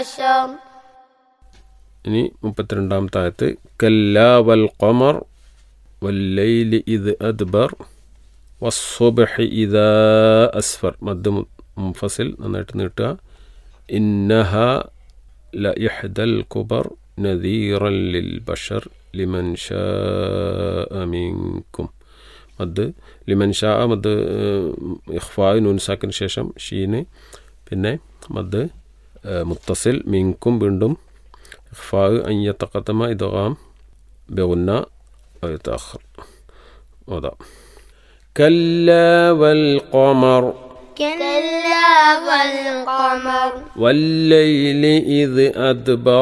الشر ഇനി മുപ്പത്തിരണ്ടാമത്തെ ആയത്ത് കല്ലാ വൽ ഖമർ വല്ലൈലി ഇത് അദ്ബർ വസ്സുബ്ഹി ഇദാ അസ്ഫർ മദ് മു- മുഫസിൽ നന്നായിട്ട് നീട്ടുക ഇന്നഹ ല ഇഹ്ദൽ കുബർ നദീറൻ ലിൽ ബഷർ ലിമൻ ഷാ മിൻകും മദ് ലിമൻ ഷാ മദ് ഇഖ്ഫാ നൂൻസാക്കിന് ശേഷം ഷീന് പിന്നെ മദ് ഏഹ്, മുത്തസിൽ മിൻകും വീണ്ടും إخفاء أن يتقدم إدغام بغناء أو يتأخر وضع كلا والقمر كلا والقمر والليل إذ أدبر